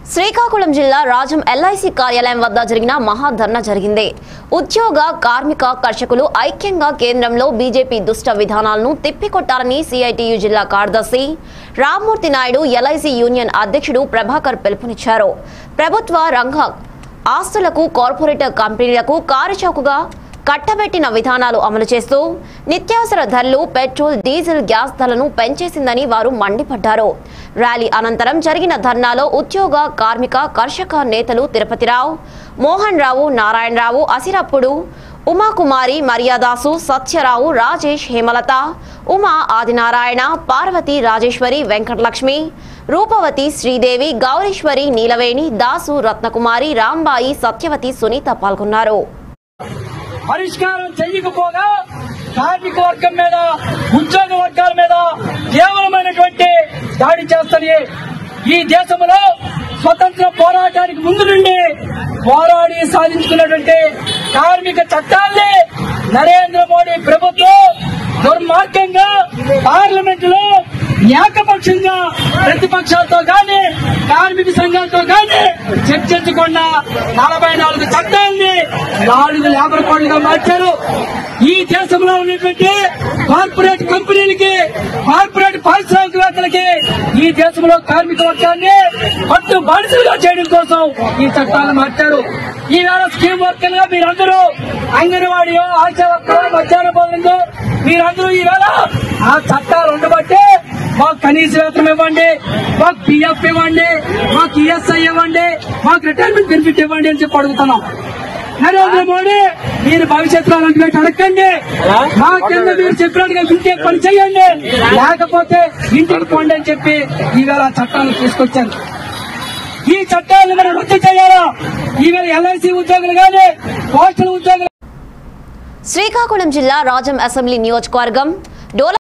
శ్రీకాకుళం జిల్లా రాజం ఎల్ఐసి కార్యాలయం వద్ద జరిగిన మహాధర్నా జరిగింది ఉద్యోగ కార్మిక కర్షకులు ఐక్యంగా కేంద్రంలో బీజేపీ దుష్ట విధానాలను తిప్పికొట్టాలని సిఐటియు జిల్లా కార్యదర్శి రామ్మూర్తి నాయుడు ఎల్ఐసి యూనియన్ అధ్యక్షుడు ప్రభాకర్ పిలుపునిచ్చారు ప్రభుత్వ రంగ ఆస్తులకు కార్పొరేట్ కంపెనీలకు కారుచౌకగా కట్టబెట్టిన విధానాలు అమలు చేస్తూ నిత్యావసర ధరలు పెట్రోల్ డీజిల్ గ్యాస్ ధరలను పెంచేసిందని వారు మండిపడ్డారు ర్యాలీ అనంతరం జరిగిన ధర్నాలో ఉద్యోగ కార్మిక కర్షక నేతలు తిరుపతిరావు మోహన్ రావు నారాయణరావు అసిరప్పుడు ఉమాకుమారి మర్యాదాసు సత్యరావు రాజేష్ హేమలత ఉమా ఆదినారాయణ పార్వతి రాజేశ్వరి వెంకటలక్ష్మి రూపవతి శ్రీదేవి గౌరీశ్వరి నీలవేణి దాసు రత్నకుమారి రాంబాయి సత్యవతి సునీత పాల్గొన్నారు పరిష్కారం చెయ్యకపోగా కార్మిక వర్గం మీద ఉద్యోగ వర్గాల మీద కేవలమైనటువంటి దాడి చేస్తని ఈ దేశంలో స్వతంత్ర పోరాటానికి ముందు నుండి పోరాడి సాధించుకున్నటువంటి కార్మిక చట్టాల్ని నరేంద్ర మోడీ ప్రభుత్వం దుర్మార్గంగా పార్లమెంట్ లో ఏకపక్షంగా ప్రతిపక్షాలతో గాని కార్మిక సంఘాలతో గాని చర్చించకుండా నలభై నాలుగు చట్టాలని నాలుగు లేబర్ కోడ్లుగా మార్చారు ఈ దేశంలో ఉన్నటువంటి కార్పొరేట్ కంపెనీలకి కార్పొరేట్ పారిశ్రామికవేత్తలకి ఈ దేశంలో కార్మిక వర్గాన్ని పట్టు బానిసలుగా చేయడం కోసం ఈ చట్టాలను మార్చారు ఈవేళ స్కీమ్ వర్కర్లుగా మీరందరూ అంగన్వాడియో ఆశా వర్కర్ మధ్యాహ్న భోజనంలో మీరందరూ ఈవేళ ఆ చట్టాలు ఉండబట్టే మాకు కనీస వేతనం ఇవ్వండి మాకు పిఎఫ్ ఇవ్వండి మాకు ఈఎస్ఐ ఇవ్వండి మాకు రిటైర్మెంట్ బెనిఫిట్ ఇవ్వండి అని చెప్పి అడుగుతున్నాం నరేంద్ర మోడీ మీరు భవిష్యత్తులో అలాంటి అడగండి మా కింద మీరు చెప్పినట్టుగా ఇంటికి పని చేయండి లేకపోతే ఇంటికి పోండి అని చెప్పి ఈవేళ ఆ చట్టాలను తీసుకొచ్చారు ఈ చట్టాలను మనం రద్దు చేయాలా ఈవేళ ఎల్ఐసి ఉద్యోగులు కానీ పోస్టల్ ఉద్యోగులు శ్రీకాకుళం జిల్లా రాజం అసెంబ్లీ నియోజకవర్గం డోల